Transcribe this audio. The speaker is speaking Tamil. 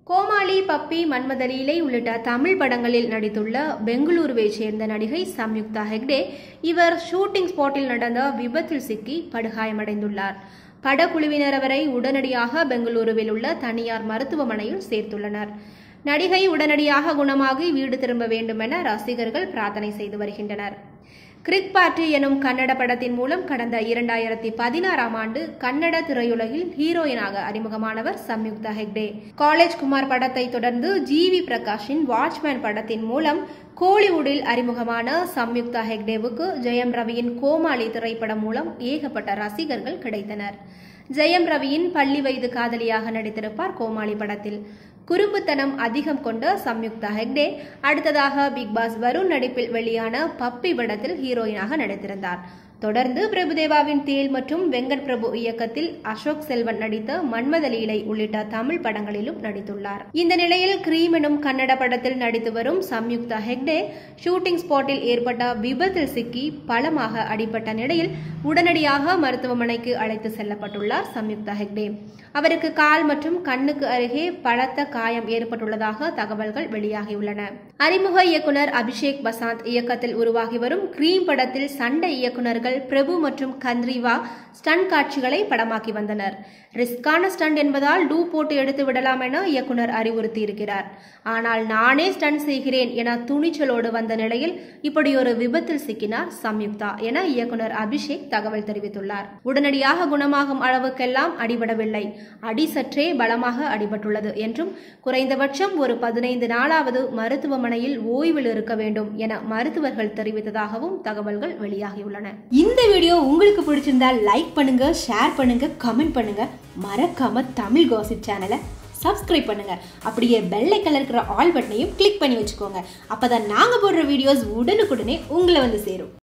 கோமாளி பப்பி மன்மதலீலை உள்ளிட்ட தமிழ் படங்களில் நடித்துள்ள பெங்களூருவைச் சேர்ந்த நடிகை சம்யுக்தா ஹெக்டே இவர் ஷூட்டிங் ஸ்பாட்டில் நடந்த விபத்தில் சிக்கி படுகாயமடைந்துள்ளார் படக்குழுவினர் அவரை உடனடியாக பெங்களூருவில் உள்ள தனியார் மருத்துவமனையில் சேர்த்துள்ளனர் நடிகை உடனடியாக குணமாகி வீடு திரும்ப வேண்டும் என ரசிகர்கள் பிரார்த்தனை செய்து வருகின்றனர் கிரிக் பார்ட்டி எனும் கன்னட படத்தின் மூலம் கடந்த இரண்டாயிரத்தி பதினாறாம் ஆண்டு கன்னட திரையுலகில் ஹீரோயினாக அறிமுகமானவர் சம்யுக்தா ஹெக்டே காலேஜ் குமார் படத்தை தொடர்ந்து ஜி வி பிரகாஷின் வாட்ச்மேன் படத்தின் மூலம் கோலிவுடில் அறிமுகமான சம்யுக்தா ஹெக்டேவுக்கு ஜெயம் ரவியின் கோமாளி திரைப்படம் மூலம் ஏகப்பட்ட ரசிகர்கள் கிடைத்தனர் ஜெயம் ரவியின் பள்ளி வயது காதலியாக நடித்திருப்பார் கோமாளி படத்தில் குறும்புத்தனம் அதிகம் கொண்ட சம்யுக்தா ஹெக்டே அடுத்ததாக பிக் பாஸ் வருண் நடிப்பில் வெளியான பப்பி படத்தில் ஹீரோயினாக நடித்திருந்தார் தொடர்ந்து பிரபுதேவாவின் தேல் மற்றும் வெங்கட் பிரபு இயக்கத்தில் அசோக் செல்வன் நடித்த மன்மதலீலை உள்ளிட்ட தமிழ் படங்களிலும் நடித்துள்ளார் இந்த நிலையில் கிரீம் எனும் கன்னட படத்தில் நடித்து வரும் சம்யுக்தா ஹெக்டே ஷூட்டிங் ஸ்பாட்டில் ஏற்பட்ட விபத்தில் சிக்கி பலமாக அடிபட்ட நிலையில் உடனடியாக மருத்துவமனைக்கு அழைத்து செல்லப்பட்டுள்ளார் சம்யுக்தா ஹெக்டே அவருக்கு கால் மற்றும் கண்ணுக்கு அருகே பலத்த காயம் ஏற்பட்டுள்ளதாக தகவல்கள் வெளியாகியுள்ளன அறிமுக இயக்குனர் அபிஷேக் பசாந்த் இயக்கத்தில் உருவாகி வரும் கிரீம் படத்தில் சண்டை இயக்குநர்கள் பிரபு மற்றும் கந்த்ரிவா ஸ்டண்ட் காட்சிகளை படமாக்கி வந்தனர் ரிஸ்கான ஸ்டண்ட் என்பதால் டூ போட்டு எடுத்து விடலாம் என இயக்குனர் அறிவுறுத்தியிருக்கிறார் ஆனால் நானே ஸ்டண்ட் செய்கிறேன் என துணிச்சலோடு வந்த நிலையில் இப்படி ஒரு விபத்தில் சிக்கினார் சம்யுக்தா என இயக்குனர் அபிஷேக் தகவல் தெரிவித்துள்ளார் உடனடியாக குணமாகும் அளவுக்கெல்லாம் அடிபடவில்லை அடி சற்றே பலமாக அடிபட்டுள்ளது என்றும் குறைந்தபட்சம் ஒரு பதினைந்து நாளாவது மருத்துவமனையில் ஓய்வில் இருக்க வேண்டும் என மருத்துவர்கள் தெரிவித்ததாகவும் தகவல்கள் வெளியாகியுள்ளன இந்த வீடியோ உங்களுக்கு பிடிச்சிருந்தா லைக் பண்ணுங்க ஷேர் பண்ணுங்க கமெண்ட் பண்ணுங்க மறக்காம தமிழ் காசிப் சேனலை சப்ஸ்கிரைப் பண்ணுங்க அப்படியே பெல்லை கலர் இருக்கிற ஆல் பட்டனையும் கிளிக் பண்ணி வச்சுக்கோங்க அப்பதான் நாங்க போடுற வீடியோஸ் உடனுக்குடனே உங்களை வந்து சேரும்